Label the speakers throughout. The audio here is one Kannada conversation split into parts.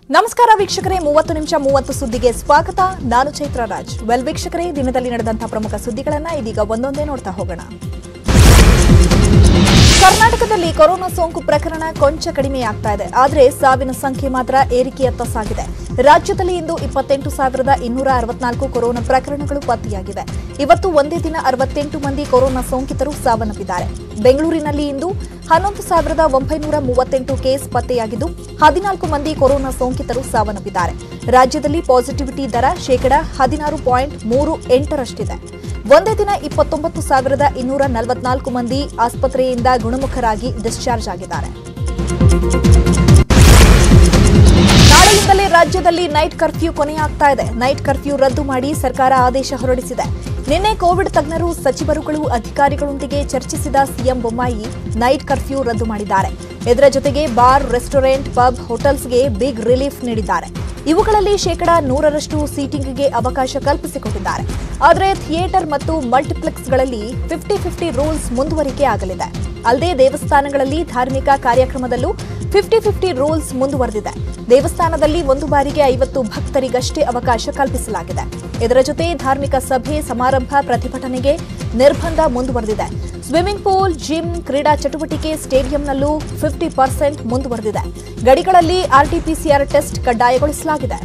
Speaker 1: ನಮಸ್ಕಾರ ವೀಕ್ಷಕರೇ ಮೂವತ್ತು ನಿಮಿಷ ಮೂವತ್ತು ಸುದ್ದಿಗೆ ಸ್ವಾಗತ ನಾನು ಚೈತ್ರ ರಾಜ್ ವೆಲ್ ವೀಕ್ಷಕರೇ ದಿನದಲ್ಲಿ ನಡೆದಂತಹ ಪ್ರಮುಖ ಸುದ್ದಿಗಳನ್ನ ಇದೀಗ ಒಂದೊಂದೇ ನೋಡ್ತಾ ಹೋಗೋಣ ಕರ್ನಾಟಕದಲ್ಲಿ ಕೊರೋನಾ ಸೋಂಕು ಪ್ರಕರಣ ಕೊಂಚ ಕಡಿಮೆಯಾಗ್ತಾ ಇದೆ ಆದರೆ ಸಾವಿನ ಸಂಖ್ಯೆ ಮಾತ್ರ ಏರಿಕೆಯತ್ತ ಸಾಗಿದೆ ರಾಜ್ಯದಲ್ಲಿ ಇಂದು ಇಪ್ಪತ್ತೆಂಟು ಸಾವಿರದ ಇನ್ನೂರ ಅರವತ್ನಾಲ್ಕು ಕೊರೋನಾ ಪ್ರಕರಣಗಳು ಪತ್ತೆಯಾಗಿವೆ ಇವತ್ತು ಒಂದೇ ದಿನ ಅರವತ್ತೆಂಟು ಮಂದಿ ಕೊರೋನಾ ಸೋಂಕಿತರು ಸಾವನ್ನಪ್ಪಿದ್ದಾರೆ ಬೆಂಗಳೂರಿನಲ್ಲಿ ಇಂದು ಹನ್ನೊಂದು ಸಾವಿರದ ಒಂಬೈನೂರ ಮೂವತ್ತೆಂಟು ಕೇಸ್ ಪತ್ತೆಯಾಗಿದ್ದು ಹದಿನಾಲ್ಕು ಮಂದಿ ಕೊರೋನಾ ಸೋಂಕಿತರು ಸಾವನ್ನಪ್ಪಿದ್ದಾರೆ ರಾಜ್ಯದಲ್ಲಿ ಪಾಸಿಟಿವಿಟಿ ದರ ಶೇಕಡ ಹದಿನಾರು ಪಾಯಿಂಟ್ ಮೂರು ಎಂಟರಷ್ಟಿದೆ ಒಂದೇ ದಿನ ಇಪ್ಪತ್ತೊಂಬತ್ತು ಸಾವಿರದ ಇನ್ನೂರ ನಲವತ್ನಾಲ್ಕು ಮಂದಿ ಆಸ್ಪತ್ರೆಯಿಂದ ಗುಣಮುಖರಾಗಿ ಡಿಸ್ಚಾರ್ಜ್ ಆಗಿದ್ದಾರೆ ನಾಳೆಯಿಂದಲೇ ರಾಜ್ಯದಲ್ಲಿ ನೈಟ್ ಕರ್ಫ್ಯೂ ಕೊನೆಯಾಗ್ತಾ ಇದೆ ನೈಟ್ ಕರ್ಫ್ಯೂ ರದ್ದು ಮಾಡಿ ಸರ್ಕಾರ ಆದೇಶ ಹೊರಡಿಸಿದೆ ನಿನ್ನೆ ಕೋವಿಡ್ ತಜ್ಞರು ಸಚಿವರುಗಳು ಅಧಿಕಾರಿಗಳೊಂದಿಗೆ ಚರ್ಚಿಸಿದ ಸಿಎಂ ಬೊಮ್ಮಾಯಿ ನೈಟ್ ಕರ್ಫ್ಯೂ ರದ್ದು ಮಾಡಿದ್ದಾರೆ ಇದರ ಜೊತೆಗೆ ಬಾರ್ ರೆಸ್ಟೋರೆಂಟ್ ಪಬ್ ಹೋಟೆಲ್ಸ್ಗೆ ಬಿಗ್ ರಿಲೀಫ್ ನೀಡಿದ್ದಾರೆ ಇವುಗಳಲ್ಲಿ ಶೇಕಡಾ ನೂರರಷ್ಟು ಸೀಟಿಂಗ್ಗೆ ಅವಕಾಶ ಕಲ್ಪಿಸಿಕೊಟ್ಟಿದ್ದಾರೆ ಆದರೆ ಥಿಯೇಟರ್ ಮತ್ತು ಮಲ್ಟಿಪ್ಲೆಕ್ಸ್ಗಳಲ್ಲಿ ಫಿಫ್ಟಿ ಫಿಫ್ಟಿ ರೂಲ್ಸ್ ಮುಂದುವರಿಕೆ ಆಗಲಿದೆ ಅಲ್ಲದೆ ದೇವಸ್ಥಾನಗಳಲ್ಲಿ ಧಾರ್ಮಿಕ ಕಾರ್ಯಕ್ರಮದಲ್ಲೂ ಫಿಫ್ಟಿ ಫಿಫ್ಟಿ ರೂಲ್ಸ್ ಮುಂದುವರೆದಿದೆ ದೇವಸ್ಥಾನದಲ್ಲಿ ಒಂದು ಬಾರಿಗೆ ಐವತ್ತು ಭಕ್ತರಿಗಷ್ಟೇ ಅವಕಾಶ ಕಲ್ಪಿಸಲಾಗಿದೆ ಇದರ ಜೊತೆ ಧಾರ್ಮಿಕ ಸಭೆ ಸಮಾರಂಭ ಪ್ರತಿಭಟನೆಗೆ ನಿರ್ಬಂಧ ಮುಂದುವರೆದಿದೆ ಸ್ವಿಮ್ಮಿಂಗ್ ಪೂಲ್ ಜಿಮ್ ಕ್ರೀಡಾ ಚಟುವಟಿಕೆ ಸ್ಟೇಡಿಯಂನಲ್ಲೂ ಫಿಫ್ಟಿ ಪರ್ಸೆಂಟ್ ಮುಂದುವರೆದಿದೆ ಗಡಿಗಳಲ್ಲಿ ಆರ್ಟಿಪಿಸಿಆರ್ ಟೆಸ್ಟ್ ಕಡ್ಡಾಯಗೊಳಿಸಲಾಗಿದೆ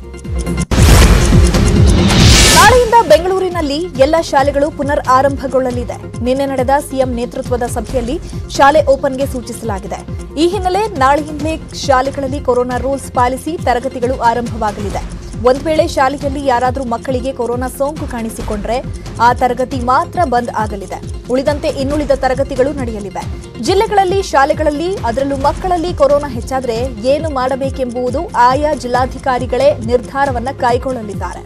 Speaker 1: ನಾಳೆಯಿಂದ ಬೆಂಗಳೂರಿನಲ್ಲಿ ಎಲ್ಲ ಶಾಲೆಗಳು ಪುನರ್ ಆರಂಭಗೊಳ್ಳಲಿದೆ ನಿನ್ನೆ ನಡೆದ ಸಿಎಂ ನೇತೃತ್ವದ ಸಭೆಯಲ್ಲಿ ಶಾಲೆ ಓಪನ್ಗೆ ಸೂಚಿಸಲಾಗಿದೆ ಈ ಹಿನ್ನೆಲೆ ನಾಳೆಯಿಂದಲೇ ಶಾಲೆಗಳಲ್ಲಿ ಕೊರೋನಾ ರೂಲ್ಸ್ ಪಾಲಿಸಿ ತರಗತಿಗಳು ಆರಂಭವಾಗಲಿದೆ ಒಂದು ವೇಳೆ ಶಾಲೆಯಲ್ಲಿ ಯಾರಾದರೂ ಮಕ್ಕಳಿಗೆ ಕೊರೋನಾ ಸೋಂಕು ಕಾಣಿಸಿಕೊಂಡ್ರೆ ಆ ತರಗತಿ ಮಾತ್ರ ಬಂದ್ ಆಗಲಿದೆ ಉಳಿದಂತೆ ಇನ್ನುಳಿದ ತರಗತಿಗಳು ನಡೆಯಲಿವೆ ಜಿಲ್ಲೆಗಳಲ್ಲಿ ಶಾಲೆಗಳಲ್ಲಿ ಅದರಲ್ಲೂ ಮಕ್ಕಳಲ್ಲಿ ಕೊರೋನಾ ಹೆಚ್ಚಾದರೆ ಏನು ಮಾಡಬೇಕೆಂಬುದು ಆಯಾ ಜಿಲ್ಲಾಧಿಕಾರಿಗಳೇ ನಿರ್ಧಾರವನ್ನ ಕೈಗೊಳ್ಳಲಿದ್ದಾರೆ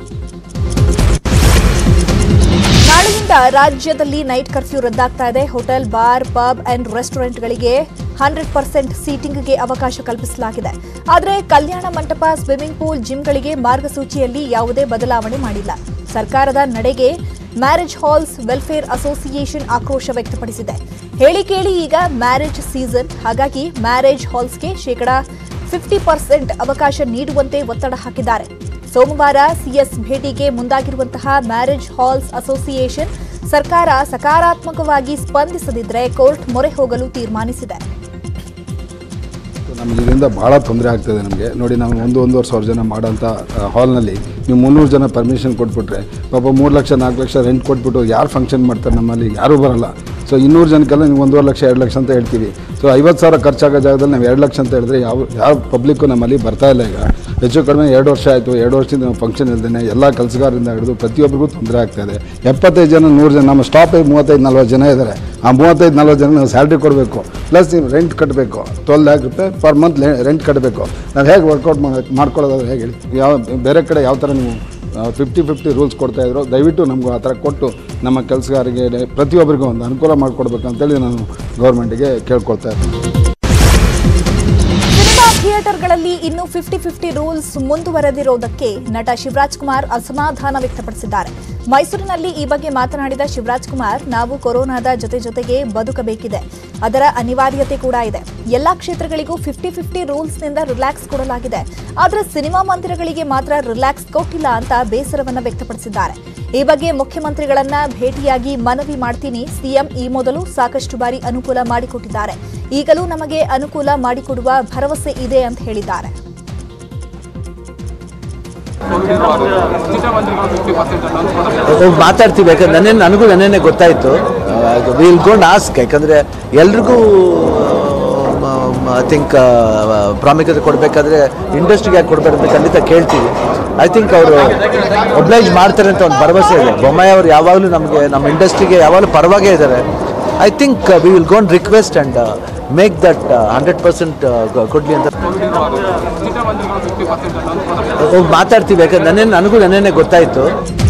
Speaker 1: ನಾಳೆಯಿಂದ ರಾಜ್ಯದಲ್ಲಿ ನೈಟ್ ಕರ್ಫ್ಯೂ ರದ್ದಾಗ್ತಾ ಇದೆ ಹೋಟೆಲ್ ಬಾರ್ ಪಬ್ ಅಂಡ್ ರೆಸ್ಟೋರೆಂಟ್ಗಳಿಗೆ ಹಂಡ್ರೆಡ್ ಪರ್ಸೆಂಟ್ ಸೀಟಿಂಗ್ಗೆ ಅವಕಾಶ ಕಲ್ಪಿಸಲಾಗಿದೆ ಆದರೆ ಕಲ್ಯಾಣ ಮಂಟಪ ಸ್ವಿಮ್ಮಿಂಗ್ ಪೂಲ್ ಜಿಮ್ಗಳಿಗೆ ಮಾರ್ಗಸೂಚಿಯಲ್ಲಿ ಯಾವುದೇ ಬದಲಾವಣೆ ಮಾಡಿಲ್ಲ ಸರ್ಕಾರದ ನಡೆಗೆ ಮ್ಯಾರೇಜ್ ಹಾಲ್ಸ್ ವೆಲ್ಫೇರ್ ಅಸೋಸಿಯೇಷನ್ ಆಕ್ರೋಶ ವ್ಯಕ್ತಪಡಿಸಿದೆ ಹೇಳಿ ಕೇಳಿ ಈಗ ಮ್ಯಾರೇಜ್ ಸೀಸನ್ ಹಾಗಾಗಿ ಮ್ಯಾರೇಜ್ ಹಾಲ್ಸ್ಗೆ ಶೇಕಡಾ ಫಿಫ್ಟಿ ಪರ್ಸೆಂಟ್ ಅವಕಾಶ ನೀಡುವಂತೆ ಒತ್ತಡ ಹಾಕಿದ್ದಾರೆ ಸೋಮವಾರ ಸಿಎಸ್ ಭೇಟಿಗೆ ಮುಂದಾಗಿರುವಂತಹ ಮ್ಯಾರೇಜ್ ಹಾಲ್ಸ್ ಅಸೋಸಿಯೇಷನ್ ಸರ್ಕಾರ ಸಕಾರಾತ್ಮಕವಾಗಿ ಸ್ಪಂದಿಸದಿದ್ದರೆ ಕೋರ್ಟ್ ಮೊರೆ ಹೋಗಲು ತೀರ್ಮಾನಿಸಿದೆ
Speaker 2: ನಮಗೆ ಇದರಿಂದ ಭಾಳ ತೊಂದರೆ ಆಗ್ತದೆ ನಮಗೆ ನೋಡಿ ನಾವು ಒಂದು ಒಂದೂವರೆ ಸಾವಿರ ಜನ ಮಾಡೋಂಥ ಹಾಲ್ನಲ್ಲಿ ನೀವು ಮುನ್ನೂರು ಜನ ಪರ್ಮಿಷನ್ ಕೊಟ್ಬಿಟ್ರೆ ಪಾಪ ಮೂರು ಲಕ್ಷ ನಾಲ್ಕು ಲಕ್ಷ ರೆಂಟ್ ಕೊಟ್ಬಿಟ್ಟು ಯಾರು ಫಂಕ್ಷನ್ ಮಾಡ್ತಾರೆ ನಮ್ಮಲ್ಲಿ ಯಾರೂ ಬರಲ್ಲ ಸೊ ಇನ್ನೂರು ಜನಕ್ಕೆಲ್ಲ ನೀವು ಒಂದೂವರೆ ಲಕ್ಷ ಎರಡು ಲಕ್ಷ ಅಂತ ಹೇಳ್ತೀವಿ ಸೊ ಐವತ್ತು ಸಾವಿರ ಖರ್ಚಾಗೋ ಜಾಗದಲ್ಲಿ ನಾವು ಎರಡು ಲಕ್ಷ ಅಂತ ಹೇಳಿದ್ರೆ ಯಾವ ಯಾವ ಪಬ್ಲಿಕ್ಕು ನಮ್ಮಲ್ಲಿ ಬರ್ತಾ ಇಲ್ಲ ಈಗ ಹೆಚ್ಚು ಕಡಿಮೆ ಎರಡು ವರ್ಷ ಆಯಿತು ಎರಡು ವರ್ಷದಿಂದ ನಾವು ಫಂಕ್ಷನ್ ಇಲ್ದೇ ಎಲ್ಲ ಕೆಲಸಗಾರರಿಂದ ಹಿಡಿದು ಪ್ರತಿಯೊಬ್ಬರಿಗೂ ತೊಂದರೆ ಆಗ್ತಾಯಿದೆ ಎಪ್ಪತ್ತೈದು ಜನ ನೂರು ಜನ ನಮ್ಮ ಸ್ಟಾಪೇ ಮೂವತ್ತೈದು ನಲ್ವತ್ತು ಜನ ಇದ್ದಾರೆ ಆ ಮೂವತ್ತೈದು ನಲ್ವತ್ತು ಜನ ನಾವು ಸ್ಯಾಲ್ರಿ ಕೊಡಬೇಕು ಪ್ಲಸ್ ನೀವು ರೆಂಟ್ ಕಟ್ಟಬೇಕು ಟ್ವೆಲ್ ಲ್ಯಾಕ್ ರೂಪಾಯಿ ಪರ್ ಮಂತ್ ರೆಂಟ್ ಕಟ್ಟಬೇಕು ನಾವು ಹೇಗೆ ವರ್ಕೌಟ್ ಮಾಡ್ಕೊಳ್ಳೋದು ಹೇಗೆ ಹೇಳಿ ಯಾವ ಬೇರೆ ಕಡೆ ಯಾವ ಥರ ನೀವು ಫಿಫ್ಟಿ ಫಿಫ್ಟಿ ರೂಲ್ಸ್ ಕೊಡ್ತಾ ಇದ್ರು ದಯವಿಟ್ಟು ನಮಗೂ ಆ ಥರ ಕೊಟ್ಟು ನಮ್ಮ ಕೆಲಸಗಾರರಿಗೆ ಪ್ರತಿಯೊಬ್ಬರಿಗೂ ಒಂದು ಅನುಕೂಲ ಮಾಡಿಕೊಡ್ಬೇಕು ಅಂತೇಳಿ ನಾನು ಗೌರ್ಮೆಂಟಿಗೆ ಕೇಳ್ಕೊಳ್ತಾ ಇದ್ದೀನಿ
Speaker 1: ಸಿನಿಮಾ ಥಿಯೇಟರ್ಗಳಲ್ಲಿ ಇನ್ನು ಫಿಫ್ಟಿ ಫಿಫ್ಟಿ ರೂಲ್ಸ್ ಮುಂದುವರೆದಿರುವುದಕ್ಕೆ ನಟ ಶಿವರಾಜ್ ಕುಮಾರ್ ಅಸಮಾಧಾನ ವ್ಯಕ್ತಪಡಿಸಿದ್ದಾರೆ ಮೈಸೂರಿನಲ್ಲಿ ಈ ಬಗ್ಗೆ ಮಾತನಾಡಿದ ಶಿವರಾಜ್ ಕುಮಾರ್ ನಾವು ಕೊರೋನಾದ ಜೊತೆ ಜೊತೆಗೆ ಬದುಕಬೇಕಿದೆ ಅದರ ಅನಿವಾರ್ಯತೆ ಕೂಡ ಇದೆ ಎಲ್ಲಾ ಕ್ಷೇತ್ರಗಳಿಗೂ ಫಿಫ್ಟಿ ಫಿಫ್ಟಿ ರೂಲ್ಸ್ನಿಂದ ರಿಲ್ಯಾಕ್ಸ್ ಕೊಡಲಾಗಿದೆ ಆದರೆ ಸಿನಿಮಾ ಮಂದಿರಗಳಿಗೆ ಮಾತ್ರ ರಿಲ್ಯಾಕ್ಸ್ ಕೊಟ್ಟಿಲ್ಲ ಅಂತ ಬೇಸರವನ್ನ ವ್ಯಕ್ತಪಡಿಸಿದ್ದಾರೆ ಈ ಬಗ್ಗೆ ಮುಖ್ಯಮಂತ್ರಿಗಳನ್ನ ಭೇಟಿಯಾಗಿ ಮನವಿ ಮಾಡ್ತೀನಿ ಸಿಎಂ ಈ ಮೊದಲು ಸಾಕಷ್ಟು ಬಾರಿ ಅನುಕೂಲ ಮಾಡಿಕೊಟ್ಟಿದ್ದಾರೆ ಈಗಲೂ ನಮಗೆ ಅನುಕೂಲ ಮಾಡಿಕೊಡುವ ಭರವಸೆ ಇದೆ ಅಂತ ಹೇಳಿದ್ದಾರೆ
Speaker 3: ಹೋಗಿ ಮಾತಾಡ್ತೀವಿ ಯಾಕಂದ್ರೆ ನನ್ನೇ ನನಗೂ ನನ್ನೇ ಗೊತ್ತಾಯಿತು ವಿಲ್ ಗೋಂಡ್ ಆಸ್ಕ್ ಯಾಕಂದರೆ ಎಲ್ರಿಗೂ ಐ ಥಿಂಕ್ ಪ್ರಾಮುಖ್ಯತೆ ಕೊಡಬೇಕಾದ್ರೆ ಇಂಡಸ್ಟ್ರಿಗೆ ಯಾಕೆ ಕೊಡಬೇಕು ಅಂತ ಖಂಡಿತ ಕೇಳ್ತೀವಿ ಐ ಥಿಂಕ್ ಅವರು ಒಬ್ಲೈಜ್ ಮಾಡ್ತಾರೆ ಅಂತ ಒಂದು ಭರವಸೆ ಇದೆ ಬೊಮ್ಮಾಯಿ ಅವರು ಯಾವಾಗಲೂ ನಮಗೆ ನಮ್ಮ ಇಂಡಸ್ಟ್ರಿಗೆ ಯಾವಾಗಲೂ ಪರವಾಗೇ ಇದ್ದಾರೆ I think we will gone request and make that hundred percent ಕೊಡಲಿ ಅಂತ ಹೋಗಿ ಮಾತಾಡ್ತೀವಿ ಯಾಕಂದ್ರೆ ನನ್ನೇ ನನಗೂ ನನ್ನೇ ಗೊತ್ತಾಯಿತು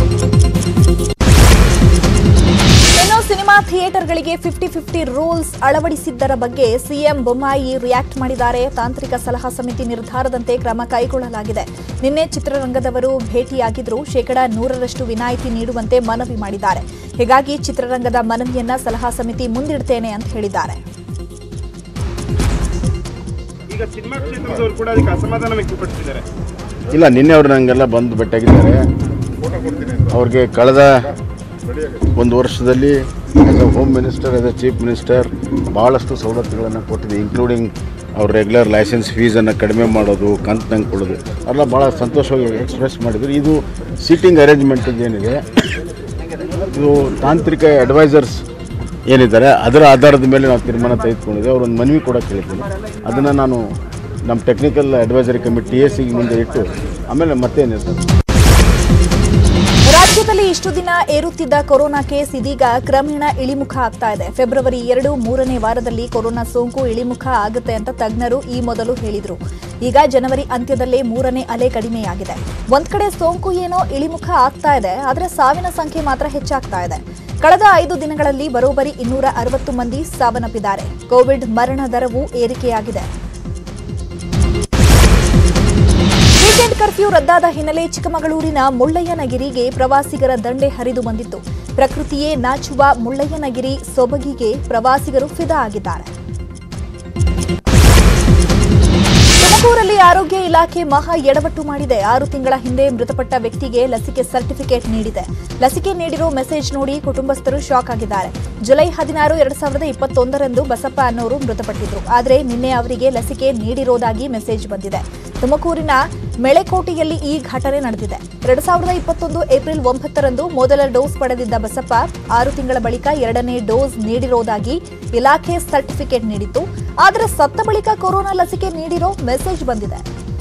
Speaker 1: ಇನ್ನು ಸಿನಿಮಾ ಥಿಯೇಟರ್ಗಳಿಗೆ ಫಿಫ್ಟಿ ಫಿಫ್ಟಿ ರೂಲ್ಸ್ ಅಳವಡಿಸಿದ್ದರ ಬಗ್ಗೆ ಸಿಎಂ ಬೊಮ್ಮಾಯಿ ರಿಯಾಕ್ಟ್ ಮಾಡಿದ್ದಾರೆ ತಾಂತ್ರಿಕ ಸಲಹಾ ಸಮಿತಿ ನಿರ್ಧಾರದಂತೆ ಕ್ರಮ ಕೈಗೊಳ್ಳಲಾಗಿದೆ ನಿನ್ನೆ ಚಿತ್ರರಂಗದವರು ಭೇಟಿಯಾಗಿದ್ರು ಶೇಕಡಾ ನೂರರಷ್ಟು ವಿನಾಯಿತಿ ನೀಡುವಂತೆ ಮನವಿ ಮಾಡಿದ್ದಾರೆ ಹೀಗಾಗಿ ಚಿತ್ರರಂಗದ ಮನವಿಯನ್ನ ಸಲಹಾ ಸಮಿತಿ ಮುಂದಿಡ್ತೇನೆ ಅಂತ ಹೇಳಿದ್ದಾರೆ
Speaker 4: ಈಗ ಈಗ ಸಿನಿಮಾ ಕ್ಷೇತ್ರದವರು ಕೂಡ ಅದಕ್ಕೆ ಅಸಮಾಧಾನ ವ್ಯಕ್ತಪಡಿಸಿದ್ದಾರೆ
Speaker 5: ಇಲ್ಲ ನಿನ್ನೆ ಅವ್ರು ನನಗೆಲ್ಲ ಬಂದು ಭೇಟಿಯಾಗಿದ್ದಾರೆ ಅವ್ರಿಗೆ ಕಳೆದ ಒಂದು ವರ್ಷದಲ್ಲಿ as a home minister as a chief minister ಭಾಳಷ್ಟು ಸವಲತ್ತುಗಳನ್ನು ಕೊಟ್ಟಿದೆ ಇನ್ಕ್ಲೂಡಿಂಗ್ ಅವ್ರ ರೆಗ್ಯುಲರ್ ಲೈಸೆನ್ಸ್ ಫೀಸನ್ನು ಕಡಿಮೆ ಮಾಡೋದು ಕಂತಿನಂಗೆ ಕೊಡೋದು ಎಲ್ಲ ಭಾಳ ಸಂತೋಷವಾಗಿ ಎಕ್ಸ್ಪ್ರೆಸ್ ಮಾಡಿದ್ರು ಇದು ಸೀಟಿಂಗ್ ಅರೇಂಜ್ಮೆಂಟಿಗೆ ಏನಿದೆ ಇದು ತಾಂತ್ರಿಕ ಅಡ್ವೈಸರ್ಸ್ ಏನಿದ್ದಾರೆ ಅದರ ಆಧಾರದ ಮೇಲೆ ನಾವು ತೀರ್ಮಾನ ತೆಗೆದುಕೊಂಡಿದ್ದೇವೆ ಅವರೊಂದು ಮನವಿ ಕೂಡ ಕೇಳಿದ್ದೀನಿ ಅದನ್ನು ನಾನು ನಮ್ಮ technical advisory committee T S ಸಿಗೆ ಮುಂದೆ ಇಟ್ಟು ಆಮೇಲೆ ಮತ್ತೆ ನಿರ್ಧಾರ
Speaker 1: ರಾಜ್ಯದಲ್ಲಿ ಇಷ್ಟು ದಿನ ಏರುತ್ತಿದ್ದ ಕೊರೋನಾ ಕೇಸ್ ಇದೀಗ ಕ್ರಮೇಣ ಇಳಿಮುಖ ಆಗ್ತಾ ಇದೆ ಫೆಬ್ರವರಿ ಎರಡು ಮೂರನೇ ವಾರದಲ್ಲಿ ಕೊರೋನಾ ಸೋಂಕು ಇಳಿಮುಖ ಆಗುತ್ತೆ ಅಂತ ತಜ್ಞರು ಈ ಮೊದಲು ಹೇಳಿದ್ರು ಈಗ ಜನವರಿ ಅಂತ್ಯದಲ್ಲೇ ಮೂರನೇ ಅಲೆ ಕಡಿಮೆಯಾಗಿದೆ ಒಂದ್ ಕಡೆ ಸೋಂಕು ಏನೋ ಇಳಿಮುಖ ಆಗ್ತಾ ಇದೆ ಆದ್ರೆ ಸಾವಿನ ಸಂಖ್ಯೆ ಮಾತ್ರ ಹೆಚ್ಚಾಗ್ತಾ ಇದೆ ಕಳೆದ ಐದು ದಿನಗಳಲ್ಲಿ ಬರೋಬ್ಬರಿ ಇನ್ನೂರ ಅರವತ್ತು ಮಂದಿ ಸಾವನ್ನಪ್ಪಿದ್ದಾರೆ ಕೋವಿಡ್ ಮರಣ ದರವೂ ಏರಿಕೆಯಾಗಿದೆ ವೀಕೆಂಡ್ ಕರ್ಫ್ಯೂ ರದ್ದಾದ ಹಿನ್ನೆಲೆ ಚಿಕ್ಕಮಗಳೂರಿನ ಮುಳ್ಳಯ್ಯನಗಿರಿಗೆ ಪ್ರವಾಸಿಗರ ದಂಡೆ ಹರಿದು ಬಂದಿತ್ತು ಪ್ರಕೃತಿಯೇ ನಾಚುವ ಮುಳ್ಳಯ್ಯನಗಿರಿ ಸೊಬಗಿಗೆ ಪ್ರವಾಸಿಗರು ಫಿದಾ ಆಗಿದ್ದಾರೆ ತುಮಕೂರಲ್ಲಿ ಆರೋಗ್ಯ ಇಲಾಖೆ ಮಹಾ ಎಡವಟ್ಟು ಮಾಡಿದೆ ಆರು ತಿಂಗಳ ಹಿಂದೆ ಮೃತಪಟ್ಟ ವ್ಯಕ್ತಿಗೆ ಲಸಿಕೆ ಸರ್ಟಿಫಿಕೇಟ್ ನೀಡಿದೆ ಲಸಿಕೆ ನೀಡಿರೋ ಮೆಸೇಜ್ ನೋಡಿ ಕುಟುಂಬಸ್ಥರು ಶಾಕ್ ಆಗಿದ್ದಾರೆ ಜುಲೈ ಹದಿನಾರು ಎರಡ್ ಸಾವಿರದ ಇಪ್ಪತ್ತೊಂದರಂದು ಬಸಪ್ಪ ಅನ್ನೋರು ಮೃತಪಟ್ಟಿದ್ರು ಆದರೆ ನಿನ್ನೆ ಅವರಿಗೆ ಲಸಿಕೆ ನೀಡಿರೋದಾಗಿ ಮೆಸೇಜ್ ಬಂದಿದೆ ತುಮಕೂರಿನ ಮೆಳೆಕೋಟೆಯಲ್ಲಿ ಈ ಘಟನೆ ನಡೆದಿದೆ ಎರಡ್ ಸಾವಿರದ ಇಪ್ಪತ್ತೊಂದು ಏಪ್ರಿಲ್ ಒಂಬತ್ತರಂದು ಮೊದಲ ಡೋಸ್ ಪಡೆದಿದ್ದ ಬಸಪ್ಪ ಆರು ತಿಂಗಳ ಬಳಿಕ ಎರಡನೇ ಡೋಸ್ ನೀಡಿರೋದಾಗಿ ಇಲಾಖೆ ಸರ್ಟಿಫಿಕೇಟ್ ನೀಡಿತ್ತು ಆದರೆ ಸತ್ತ ಬಳಿಕ ಕೊರೋನಾ ಲಸಿಕೆ ನೀಡಿರೋ ಮೆಸೇಜ್ ಬಂದಿದೆ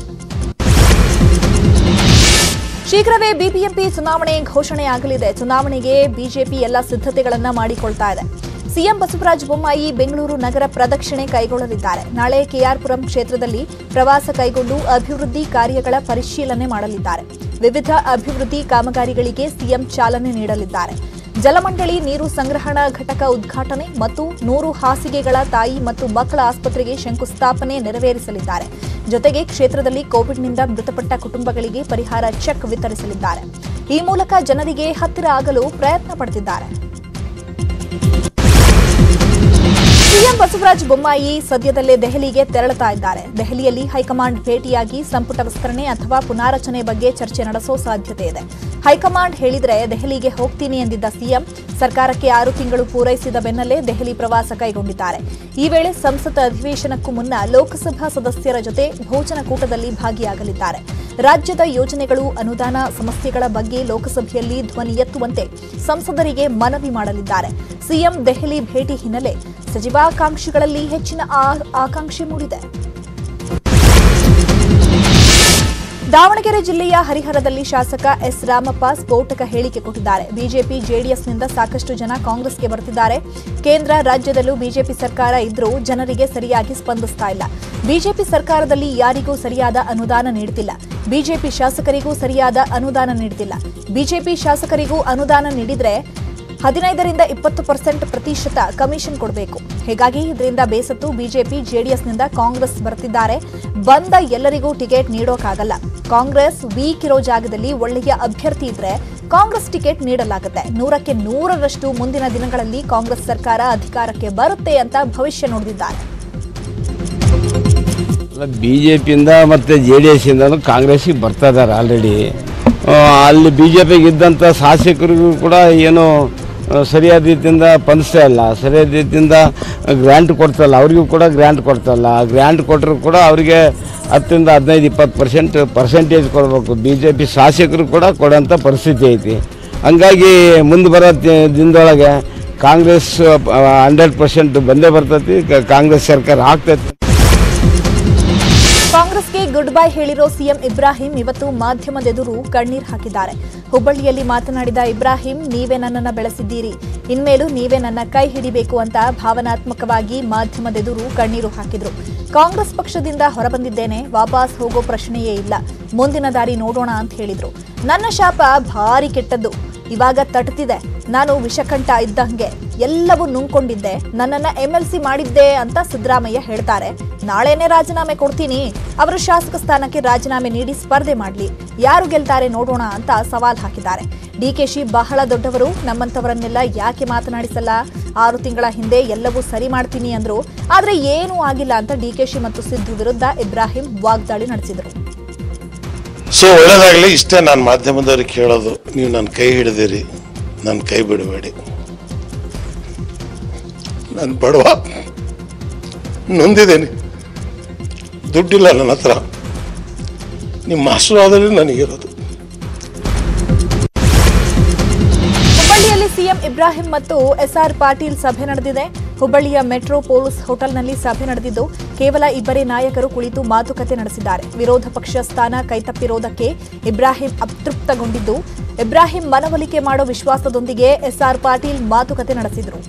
Speaker 1: ಶೀಘ್ರವೇ ಬಿಬಿಎಂಪಿ ಚುನಾವಣೆ ಘೋಷಣೆಯಾಗಲಿದೆ ಚುನಾವಣೆಗೆ ಬಿಜೆಪಿ ಎಲ್ಲ ಸಿದ್ಧತೆಗಳನ್ನ ಮಾಡಿಕೊಳ್ತಾ ಇದೆ ಸಿಎಂ ಬಸವರಾಜ ಬೊಮ್ಮಾಯಿ ಬೆಂಗಳೂರು ನಗರ ಪ್ರದಕ್ಷಿಣೆ ಕೈಗೊಳ್ಳಲಿದ್ದಾರೆ ನಾಳೆ ಕೆಆರ್ಪುರಂ ಕ್ಷೇತ್ರದಲ್ಲಿ ಪ್ರವಾಸ ಕೈಗೊಂಡು ಅಭಿವೃದ್ಧಿ ಕಾರ್ಯಗಳ ಪರಿಶೀಲನೆ ಮಾಡಲಿದ್ದಾರೆ ವಿವಿಧ ಅಭಿವೃದ್ಧಿ ಕಾಮಗಾರಿಗಳಿಗೆ ಸಿಎಂ ಚಾಲನೆ ನೀಡಲಿದ್ದಾರೆ ಜಲಮಂಡಳಿ ನೀರು ಸಂಗ್ರಹಣಾ ಘಟಕ ಉದ್ಘಾಟನೆ ಮತ್ತು ನೂರು ಹಾಸಿಗೆಗಳ ತಾಯಿ ಮತ್ತು ಮಕ್ಕಳ ಆಸ್ಪತ್ರೆಗೆ ಶಂಕುಸ್ಥಾಪನೆ ನೆರವೇರಿಸಲಿದ್ದಾರೆ ಜೊತೆಗೆ ಕ್ಷೇತ್ರದಲ್ಲಿ ಕೋವಿಡ್ನಿಂದ ಮೃತಪಟ್ಟ ಕುಟುಂಬಗಳಿಗೆ ಪರಿಹಾರ ಚೆಕ್ ವಿತರಿಸಲಿದ್ದಾರೆ ಈ ಮೂಲಕ ಜನರಿಗೆ ಹತ್ತಿರ ಆಗಲು ಪ್ರಯತ್ನ ಪಡುತ್ತಿದ್ದಾರೆ ಸಿಎಂ ಬಸವರಾಜ ಬೊಮ್ಮಾಯಿ ಸದ್ಯದಲ್ಲೇ ದೆಹಲಿಗೆ ತೆರಳುತ್ತಾ ಇದ್ದಾರೆ ದೆಹಲಿಯಲ್ಲಿ ಹೈಕಮಾಂಡ್ ಭೇಟಿಯಾಗಿ ಸಂಪುಟ ವಿಸ್ತರಣೆ ಅಥವಾ ಪುನಾರಚನೆ ಬಗ್ಗೆ ಚರ್ಚೆ ನಡೆಸೋ ಸಾಧ್ಯತೆ ಇದೆ ಹೈಕಮಾಂಡ್ ಹೇಳಿದ್ರೆ ದೆಹಲಿಗೆ ಹೋಗ್ತೀನಿ ಎಂದಿದ್ದ ಸಿಎಂ ಸರ್ಕಾರಕ್ಕೆ ಆರು ತಿಂಗಳು ಪೂರೈಸಿದ ಬೆನ್ನಲ್ಲೇ ದೆಹಲಿ ಪ್ರವಾಸ ಕೈಗೊಂಡಿದ್ದಾರೆ ಈ ವೇಳೆ ಸಂಸತ್ ಅಧಿವೇಶನಕ್ಕೂ ಮುನ್ನ ಲೋಕಸಭಾ ಸದಸ್ಯರ ಜೊತೆ ಭೋಜನ ಕೂಟದಲ್ಲಿ ಭಾಗಿಯಾಗಲಿದ್ದಾರೆ ರಾಜ್ಯದ ಯೋಜನೆಗಳು ಅನುದಾನ ಸಮಸ್ಯೆಗಳ ಬಗ್ಗೆ ಲೋಕಸಭೆಯಲ್ಲಿ ಧ್ವನಿ ಎತ್ತುವಂತೆ ಸಂಸದರಿಗೆ ಮನವಿ ಮಾಡಲಿದ್ದಾರೆ ಸಿಎಂ ದೆಹಲಿ ಭೇಟಿ ಹಿನ್ನೆಲೆ ಸಚಿವಾಕಾಂಕ್ಷಿಗಳಲ್ಲಿ ಹೆಚ್ಚಿನ ಆ- ಆಕಾಂಕ್ಷೆ ಮೂಡಿದೆ ದಾವಣಗೆರೆ ಜಿಲ್ಲೆಯ ಹರಿಹರದಲ್ಲಿ ಶಾಸಕ ಎಸ್ ರಾಮಪ್ಪ ಸ್ಫೋಟಕ ಹೇಳಿಕೆ ಕೊಟ್ಟಿದ್ದಾರೆ ಬಿಜೆಪಿ ಜೆಡಿಎಸ್ನಿಂದ ಸಾಕಷ್ಟು ಜನ ಕಾಂಗ್ರೆಸ್ಗೆ ಬರ್ತಿದ್ದಾರೆ ಕೇಂದ್ರ ರಾಜ್ಯದಲ್ಲೂ ಬಿಜೆಪಿ ಸರ್ಕಾರ ಇದ್ರೂ ಜನರಿಗೆ ಸರಿಯಾಗಿ ಸ್ಪಂದಿಸ್ತಾ ಇಲ್ಲ ಬಿಜೆಪಿ ಸರ್ಕಾರದಲ್ಲಿ ಯಾರಿಗೂ ಸರಿಯಾದ ಅನುದಾನ ನೀಡುತ್ತಿಲ್ಲ ಬಿಜೆಪಿ ಶಾಸಕರಿಗೂ ಸರಿಯಾದ ಅನುದಾನ ನೀಡುತ್ತಿಲ್ಲ ಬಿಜೆಪಿ ಶಾಸಕರಿಗೂ ಅನುದಾನ ನೀಡಿದ್ರೆ ಹದಿನೈದರಿಂದ ಇಪ್ಪತ್ತು ಪರ್ಸೆಂಟ್ ಪ್ರತಿಶತ ಕಮಿಷನ್ ಕೊಡಬೇಕು ಹೀಗಾಗಿ ಇದರಿಂದ ಬೇಸತ್ತು ಬಿಜೆಪಿ ಜೆಡಿಎಸ್ನಿಂದ ಕಾಂಗ್ರೆಸ್ ಬರ್ತಿದ್ದಾರೆ ಬಂದ ಎಲ್ಲರಿಗೂ ಟಿಕೆಟ್ ನೀಡೋಕ್ಕಾಗಲ್ಲ ಕಾಂಗ್ರೆಸ್ ವೀಕ್ ಇರೋ ಜಾಗದಲ್ಲಿ ಒಳ್ಳೆಯ ಅಭ್ಯರ್ಥಿ ಇದ್ರೆ ಕಾಂಗ್ರೆಸ್ ಟಿಕೆಟ್ ನೀಡಲಾಗುತ್ತೆ ನೂರಕ್ಕೆ ನೂರರಷ್ಟು ಮುಂದಿನ ದಿನಗಳಲ್ಲಿ ಕಾಂಗ್ರೆಸ್ ಸರ್ಕಾರ ಅಧಿಕಾರಕ್ಕೆ ಬರುತ್ತೆ ಅಂತ ಭವಿಷ್ಯ ನುಡಿದಿದ್ದಾರೆ
Speaker 6: ಬಿ ಜೆ ಪಿಯಿಂದ ಮತ್ತು ಜೆ ಡಿ ಎಸ್ಸಿಂದನೂ ಕಾಂಗ್ರೆಸ್ಸಿಗೆ ಬರ್ತಾ ಇದ್ದಾರೆ ಆಲ್ರೆಡಿ ಅಲ್ಲಿ ಬಿ ಜೆ ಪಿಗೆ ಇದ್ದಂಥ ಶಾಸಕರಿಗೂ ಕೂಡ ಏನು ಆ, ಸರಿಯಾದ ರೀತಿಯಿಂದ ಸ್ಪಂದಿಸ್ತಾ ಇಲ್ಲ ಸರಿಯಾದ ರೀತಿಯಿಂದ ಗ್ರ್ಯಾಂಟ್ ಕೊಡ್ತಾ ಇಲ್ಲ ಅವರಿಗೂ ಕೂಡ ಗ್ರ್ಯಾಂಟ್ ಕೊಡ್ತಾ ಇಲ್ಲ ಗ್ರ್ಯಾಂಟ್ ಕೊಟ್ಟರು ಕೂಡ ಅವರಿಗೆ ಹತ್ತರಿಂದ ಹದಿನೈದು ಇಪ್ಪತ್ತು ಪರ್ಸೆಂಟ್ ಪರ್ಸೆಂಟೇಜ್ ಕೊಡಬೇಕು ಬಿ ಜೆ ಪಿ ಶಾಸಕರು ಕೂಡ ಕೊಡೋಂಥ ಪರಿಸ್ಥಿತಿ ಐತಿ ಹಂಗಾಗಿ ಮುಂದೆ ಬರೋ ದಿ- ದಿನದೊಳಗೆ ಕಾಂಗ್ರೆಸ್ ಹಂಡ್ರೆಡ್ ಪರ್ಸೆಂಟ್ ಬಂದೇ ಬರ್ತೈತಿ ಕ- ಕಾಂಗ್ರೆಸ್ ಸರ್ಕಾರ ಆಗ್ತೈತಿ
Speaker 1: ಕಾಂಗ್ರೆಸ್ಗೆ ಗುಡ್ ಬೈ ಹೇಳಿರೋ ಸಿಎಂ ಇಬ್ರಾಹಿಂ ಇವತ್ತು ಮಾಧ್ಯಮದೆದುರು ಕಣ್ಣೀರ್ ಹಾಕಿದ್ದಾರೆ ಹುಬ್ಬಳ್ಳಿಯಲ್ಲಿ ಮಾತನಾಡಿದ ಇಬ್ರಾಹಿಂ ನೀವೇ ನನ್ನನ್ನು ಬೆಳೆಸಿದ್ದೀರಿ ಇನ್ಮೇಲೂ ನೀವೇ ನನ್ನ ಕೈ ಹಿಡಿಬೇಕು ಅಂತ ಭಾವನಾತ್ಮಕವಾಗಿ ಮಾಧ್ಯಮದೆದುರು ಕಣ್ಣೀರು ಹಾಕಿದ್ರು ಕಾಂಗ್ರೆಸ್ ಪಕ್ಷದಿಂದ ಹೊರಬಂದಿದ್ದೇನೆ ವಾಪಸ್ ಹೋಗೋ ಪ್ರಶ್ನೆಯೇ ಇಲ್ಲ ಮುಂದಿನ ದಾರಿ ನೋಡೋಣ ಅಂತ ಹೇಳಿದ್ರು ನನ್ನ ಶಾಪ ಭಾರಿ ಕೆಟ್ಟದ್ದು ಇವಾಗ ತಟ್ತಿದೆ ನಾನು ವಿಷಕಂಠ ಇದ್ದಂಗೆ ಎಲ್ಲವೂ ನುಂಗ್ಕೊಂಡಿದ್ದೆ ನನ್ನನ್ನ ಎಂ ಎಲ್ ಸಿ ಮಾಡಿದ್ದೆ ಅಂತ ಸಿದ್ದರಾಮಯ್ಯ ಹೇಳ್ತಾರೆ ನಾಳೆನೇ ರಾಜೀನಾಮೆ ಕೊಡ್ತೀನಿ ಅವರು ಶಾಸಕ ಸ್ಥಾನಕ್ಕೆ ರಾಜೀನಾಮೆ ನೀಡಿ ಸ್ಪರ್ಧೆ ಮಾಡಲಿ ಯಾರು ಗೆಲ್ತಾರೆ ನೋಡೋಣ ಅಂತ ಸವಾಲ್ ಹಾಕಿದ್ದಾರೆ ಡಿಕೆಶಿ ಬಹಳ ದೊಡ್ಡವರು ನಮ್ಮಂತವರನ್ನೆಲ್ಲ ಯಾಕೆ ಮಾತನಾಡಿಸಲ್ಲ ಆರು ತಿಂಗಳ ಹಿಂದೆ ಎಲ್ಲವೂ ಸರಿ ಮಾಡ್ತೀನಿ ಅಂದ್ರು ಆದ್ರೆ ಏನೂ ಆಗಿಲ್ಲ ಅಂತ ಡಿಕೆಶಿ ಮತ್ತು ಸಿದ್ದು ವಿರುದ್ಧ ಇಬ್ರಾಹಿಂ ವಾಗ್ದಾಳಿ ನಡೆಸಿದರು
Speaker 7: ಸೊ ಒಳ್ಳೇದಾಗಲಿ ಇಷ್ಟೇ ನಾನು ಮಾಧ್ಯಮದವ್ರಿಗೆ ಕೇಳೋದು ನೀವು ನನ್ನ ಕೈ ಹಿಡಿದಿರಿ ನನ್ನ ಕೈ ಬಿಡಬೇಡಿ ನಾನು ಬಡವ ನೊಂದಿದ್ದೇನೆ ದುಡ್ಡಿಲ್ಲ ನನ್ನ ಹತ್ರ ನಿಮ್ಮ ಆಶೀರ್ವಾದದಲ್ಲಿ ನನಗಿರೋದು
Speaker 1: ಹುಬ್ಬಳ್ಳಿಯಲ್ಲಿ ಸಿಎಂ ಇಬ್ರಾಹಿಂ ಮತ್ತು ಎಸ್ಆರ್ ಪಾಟೀಲ್ ಸಭೆ ನಡೆದಿದೆ ಹುಬ್ಬಳ್ಳಿಯ ಮೆಟ್ರೋ ಪೊಲೀಸ್ ಹೋಟೆಲ್ನಲ್ಲಿ ಸಭೆ ನಡೆದಿದ್ದು ಕೇವಲ ಇಬ್ಬರೇ ನಾಯಕರು ಕುಳಿತು ಮಾತುಕತೆ ನಡೆಸಿದ್ದಾರೆ ವಿರೋಧ ಪಕ್ಷ ಸ್ಥಾನ ಕೈತಪ್ಪಿರೋದಕ್ಕೆ ಇಬ್ರಾಹಿಂ ಅತೃಪ್ತಗೊಂಡಿದ್ದು ಇಬ್ರಾಹಿಂ ಮನವೊಲಿಕೆ ಮಾಡೋ ವಿಶ್ವಾಸದೊಂದಿಗೆ ಎಸ್ಆರ್ ಪಾಟೀಲ್ ಮಾತುಕತೆ ನಡೆಸಿದರು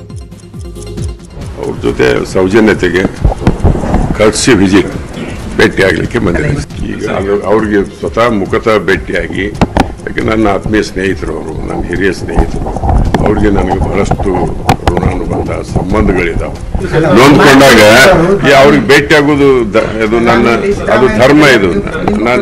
Speaker 8: ಅವ್ರ ಜೊತೆ ಸೌಜನ್ಯತೆಗೆ ಕರ್ಸಿ ವಿಜಿಟ್ ಭೇಟಿ ಆಗಲಿಕ್ಕೆ ಬಂದಿದೆ ಈಗ ಅದು ಅವ್ರಿಗೆ ಸ್ವತಃ ಮುಖತಃ ಭೇಟಿಯಾಗಿ ಯಾಕೆ ನನ್ನ ಆತ್ಮೀಯ ಸ್ನೇಹಿತರು ಅವರು ನನ್ನ ಹಿರಿಯ ಸ್ನೇಹಿತರು ಅವ್ರಿಗೆ ನನಗೆ ಬಹಳಷ್ಟು ಋಣಾನುಬಂಧ ಸಂಬಂಧಗಳಿದಾವೆ ನೊಂದ್ಕೊಂಡಾಗ ಈ ಅವ್ರಿಗೆ ಭೇಟಿ ಆಗೋದು ದ- ಇದು ನನ್ನ ಅದು ಧರ್ಮ ಇದು ನಾನು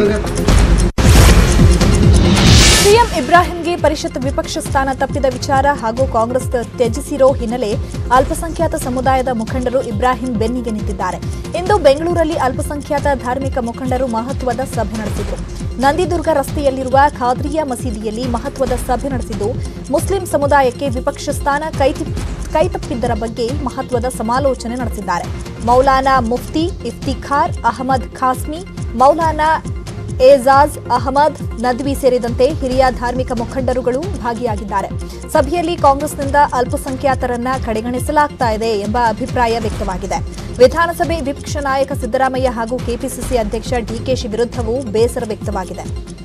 Speaker 1: ಸಿಎಂ ಇಬ್ರಾಹಿಂಗೆ ಪರಿಷತ್ ವಿಪಕ್ಷ ಸ್ಥಾನ ತಪ್ಪಿದ ವಿಚಾರ ಹಾಗೂ ಕಾಂಗ್ರೆಸ್ ತ್ಯಜಿಸಿರೋ ಹಿನ್ನೆಲೆ ಅಲ್ಪಸಂಖ್ಯಾತ ಸಮುದಾಯದ ಮುಖಂಡರು ಇಬ್ರಾಹಿಂ ಬೆನ್ನಿಗೆ ನಿಂತಿದ್ದಾರೆ ಇಂದು ಬೆಂಗಳೂರಲ್ಲಿ ಅಲ್ಪಸಂಖ್ಯಾತ ಧಾರ್ಮಿಕ ಮುಖಂಡರು ಮಹತ್ವದ ಸಭೆ ನಡೆಸಿದರು ನಂದಿದುರ್ಗ ರಸ್ತೆಯಲ್ಲಿರುವ ಖಾದ್ರಿಯಾ ಮಸೀದಿಯಲ್ಲಿ ಮಹತ್ವದ ಸಭೆ ನಡೆಸಿದ್ದು ಮುಸ್ಲಿಂ ಸಮುದಾಯಕ್ಕೆ ವಿಪಕ್ಷ ಸ್ಥಾನ ಕೈತಿ- ಕೈತಪ್ಪಿದ್ದರ ಬಗ್ಗೆ ಮಹತ್ವದ ಸಮಾಲೋಚನೆ ನಡೆಸಿದ್ದಾರೆ ಮೌಲಾನಾ ಮುಫ್ತಿ ಇಫ್ತಿಖಾರ್ ಅಹಮದ್ ಖಾಸ್ಮಿ ಮೌಲಾನಾ ಏಜಾಜ್ ಅಹಮದ್ ನದ್ವಿ ಸೇರಿದಂತೆ ಹಿರಿಯ ಧಾರ್ಮಿಕ ಮುಖಂಡರುಗಳು ಭಾಗಿಯಾಗಿದ್ದಾರೆ ಸಭೆಯಲ್ಲಿ ಕಾಂಗ್ರೆಸ್ನಿಂದ ಅಲ್ಪಸಂಖ್ಯಾತರನ್ನ ಕಡೆಗಣಿಸಲಾಗ್ತಾ ಇದೆ ಎಂಬ ಅಭಿಪ್ರಾಯ ವ್ಯಕ್ತವಾಗಿದೆ ವಿಧಾನಸಭೆ ವಿಪಕ್ಷ ನಾಯಕ ಸಿದ್ದರಾಮಯ್ಯ ಹಾಗೂ ಕೆಪಿಸಿಸಿ ಅಧ್ಯಕ್ಷ ಡಿಕೆಶಿ ವಿರುದ್ಧವೂ ಬೇಸರ ವ್ಯಕ್ತವಾಗಿದೆ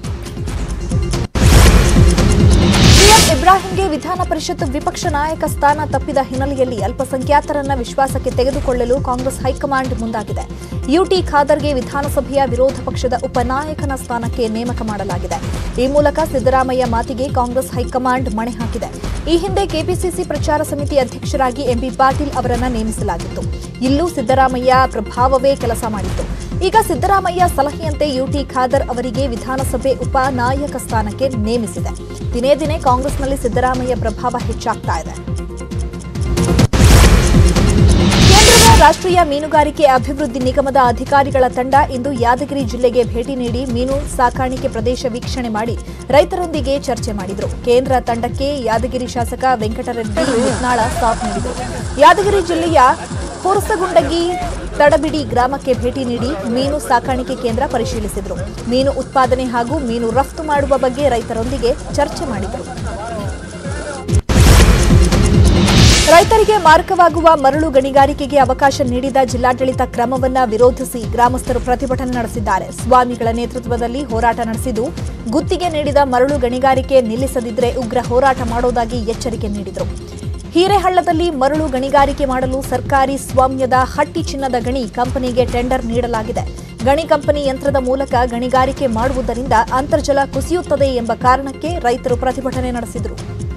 Speaker 1: ಸಿಎಂ ಇಬ್ರಾಹಿಂಗೆ ವಿಧಾನ ಪರಿಷತ್ ವಿಪಕ್ಷ ನಾಯಕ ಸ್ಥಾನ ತಪ್ಪಿದ ಹಿನ್ನೆಲೆಯಲ್ಲಿ ಅಲ್ಪಸಂಖ್ಯಾತರನ್ನ ವಿಶ್ವಾಸಕ್ಕೆ ತೆಗೆದುಕೊಳ್ಳಲು ಕಾಂಗ್ರೆಸ್ ಹೈಕಮಾಂಡ್ ಮುಂದಾಗಿದೆ ಯುಟಿ ಖಾದರ್ಗೆ ವಿಧಾನಸಭೆಯ ವಿರೋಧ ಪಕ್ಷದ ಉಪನಾಯಕನ ಸ್ಥಾನಕ್ಕೆ ನೇಮಕ ಮಾಡಲಾಗಿದೆ ಈ ಮೂಲಕ ಸಿದ್ದರಾಮಯ್ಯ ಮಾತಿಗೆ ಕಾಂಗ್ರೆಸ್ ಹೈಕಮಾಂಡ್ ಮಣೆ ಹಾಕಿದೆ ಈ ಹಿಂದೆ ಕೆಪಿಸಿಸಿ ಪ್ರಚಾರ ಸಮಿತಿ ಅಧ್ಯಕ್ಷರಾಗಿ ಎಂಬಿ ಪಾಟೀಲ್ ಅವರನ್ನ ನೇಮಿಸಲಾಗಿತ್ತು ಇಲ್ಲೂ ಸಿದ್ದರಾಮಯ್ಯ ಪ್ರಭಾವವೇ ಕೆಲಸ ಮಾಡಿತ್ತು ಈಗ ಸಿದ್ದರಾಮಯ್ಯ ಸಲಹೆಯಂತೆ ಯುಟಿ ಖಾದರ್ ಅವರಿಗೆ ವಿಧಾನಸಭೆ ಉಪನಾಯಕ ಸ್ಥಾನಕ್ಕೆ ನೇಮಿಸಿದೆ ದಿನೇ ದಿನೇ ಕಾಂಗ್ರೆಸ್ನಲ್ಲಿ ಸಿದ್ದರಾಮಯ್ಯ ಪ್ರಭಾವ ಹೆಚ್ಚಾಗ್ತಾ ಇದೆ ಕೇಂದ್ರದ ರಾಷ್ಟ್ರೀಯ ಮೀನುಗಾರಿಕೆ ಅಭಿವೃದ್ಧಿ ನಿಗಮದ ಅಧಿಕಾರಿಗಳ ತಂಡ ಇಂದು ಯಾದಗಿರಿ ಜಿಲ್ಲೆಗೆ ಭೇಟಿ ನೀಡಿ ಮೀನು ಸಾಕಾಣಿಕೆ ಪ್ರದೇಶ ವೀಕ್ಷಣೆ ಮಾಡಿ ರೈತರೊಂದಿಗೆ ಚರ್ಚೆ ಮಾಡಿದರು ಕೇಂದ್ರ ತಂಡಕ್ಕೆ ಯಾದಗಿರಿ ಶಾಸಕ ವೆಂಕಟರೆಡ್ಡಿ ಯತ್ನಾಳ ಸಾಥ್ ನೀಡಿದರು ಯಾದಗಿರಿ ಜಿಲ್ಲೆಯ ಹೊರಸಗುಂಡಗಿ ತಡಬಿಡಿ ಗ್ರಾಮಕ್ಕೆ ಭೇಟಿ ನೀಡಿ ಮೀನು ಸಾಕಾಣಿಕೆ ಕೇಂದ್ರ ಪರಿಶೀಲಿಸಿದರು ಮೀನು ಉತ್ಪಾದನೆ ಹಾಗೂ ಮೀನು ರಫ್ತು ಮಾಡುವ ಬಗ್ಗೆ ರೈತರೊಂದಿಗೆ ಚರ್ಚೆ ಮಾಡಿದರು ರೈತರಿಗೆ ಮಾರಕವಾಗುವ ಮರಳು ಗಣಿಗಾರಿಕೆಗೆ ಅವಕಾಶ ನೀಡಿದ ಜಿಲ್ಲಾಡಳಿತ ಕ್ರಮವನ್ನ ವಿರೋಧಿಸಿ ಗ್ರಾಮಸ್ಥರು ಪ್ರತಿಭಟನೆ ನಡೆಸಿದ್ದಾರೆ ಸ್ವಾಮಿಗಳ ನೇತೃತ್ವದಲ್ಲಿ ಹೋರಾಟ ನಡೆಸಿದ್ದು ಗುತ್ತಿಗೆ ನೀಡಿದ ಮರಳು ಗಣಿಗಾರಿಕೆ ನಿಲ್ಲಿಸದಿದ್ರೆ ಉಗ್ರ ಹೋರಾಟ ಮಾಡೋದಾಗಿ ಎಚ್ಚರಿಕೆ ನೀಡಿದರು ಹಿರೇಹಳ್ಳದಲ್ಲಿ ಮರಳು ಗಣಿಗಾರಿಕೆ ಮಾಡಲು ಸರ್ಕಾರಿ ಸ್ವಾಮ್ಯದ ಹಟ್ಟಿ ಚಿನ್ನದ ಗಣಿ ಕಂಪನಿಗೆ ಟೆಂಡರ್ ನೀಡಲಾಗಿದೆ ಗಣಿ ಕಂಪನಿ ಯಂತ್ರದ ಮೂಲಕ ಗಣಿಗಾರಿಕೆ ಮಾಡುವುದರಿಂದ ಅಂತರ್ಜಲ ಕುಸಿಯುತ್ತದೆ ಎಂಬ ಕಾರಣಕ್ಕೆ ರೈತರು ಪ್ರತಿಭಟನೆ ನಡೆಸಿದರು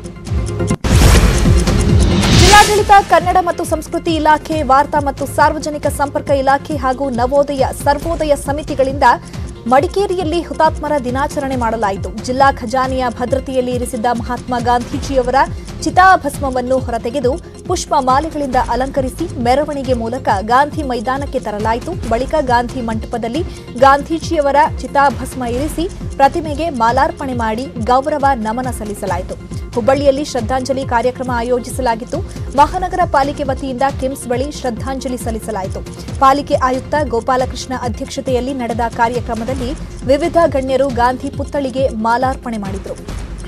Speaker 1: ಜಿಲ್ಲಾಡಳಿತ ಕನ್ನಡ ಮತ್ತು ಸಂಸ್ಕೃತಿ ಇಲಾಖೆ ವಾರ್ತಾ ಮತ್ತು ಸಾರ್ವಜನಿಕ ಸಂಪರ್ಕ ಇಲಾಖೆ ಹಾಗೂ ನವೋದಯ ಸರ್ವೋದಯ ಸಮಿತಿಗಳಿಂದ ಮಡಿಕೇರಿಯಲ್ಲಿ ಹುತಾತ್ಮರ ದಿನಾಚರಣೆ ಮಾಡಲಾಯಿತು ಜಿಲ್ಲಾ ಖಜಾನೆಯ ಭದ್ರತೆಯಲ್ಲಿ ಇರಿಸಿದ್ದ ಮಹಾತ್ಮ ಗಾಂಧೀಜಿಯವರ ಚಿತಾಭಸ್ಮವನ್ನು ಹೊರತೆಗೆದು ಪುಷ್ಪ ಮಾಲೆಗಳಿಂದ ಅಲಂಕರಿಸಿ ಮೆರವಣಿಗೆ ಮೂಲಕ ಗಾಂಧಿ ಮೈದಾನಕ್ಕೆ ತರಲಾಯಿತು ಬಳಿಕ ಗಾಂಧಿ ಮಂಟಪದಲ್ಲಿ ಗಾಂಧೀಜಿಯವರ ಚಿತಾಭಸ್ಮ ಇರಿಸಿ ಪ್ರತಿಮೆಗೆ ಮಾಲಾರ್ಪಣೆ ಮಾಡಿ ಗೌರವ ನಮನ ಸಲ್ಲಿಸಲಾಯಿತು ಹುಬ್ಬಳ್ಳಿಯಲ್ಲಿ ಶ್ರದ್ಧಾಂಜಲಿ ಕಾರ್ಯಕ್ರಮ ಆಯೋಜಿಸಲಾಗಿತ್ತು ಮಹಾನಗರ ಪಾಲಿಕೆ ವತಿಯಿಂದ ಕಿಮ್ಸ್ ಬಳಿ ಶ್ರದ್ಧಾಂಜಲಿ ಸಲ್ಲಿಸಲಾಯಿತು ಪಾಲಿಕೆ ಆಯುಕ್ತ ಗೋಪಾಲಕೃಷ್ಣ ಅಧ್ಯಕ್ಷತೆಯಲ್ಲಿ ನಡೆದ ಕಾರ್ಯಕ್ರಮದಲ್ಲಿ ವಿವಿಧ ಗಣ್ಯರು ಗಾಂಧಿ ಪುತ್ಥಳಿಗೆ ಮಾಲಾರ್ಪಣೆ ಮಾಡಿದರು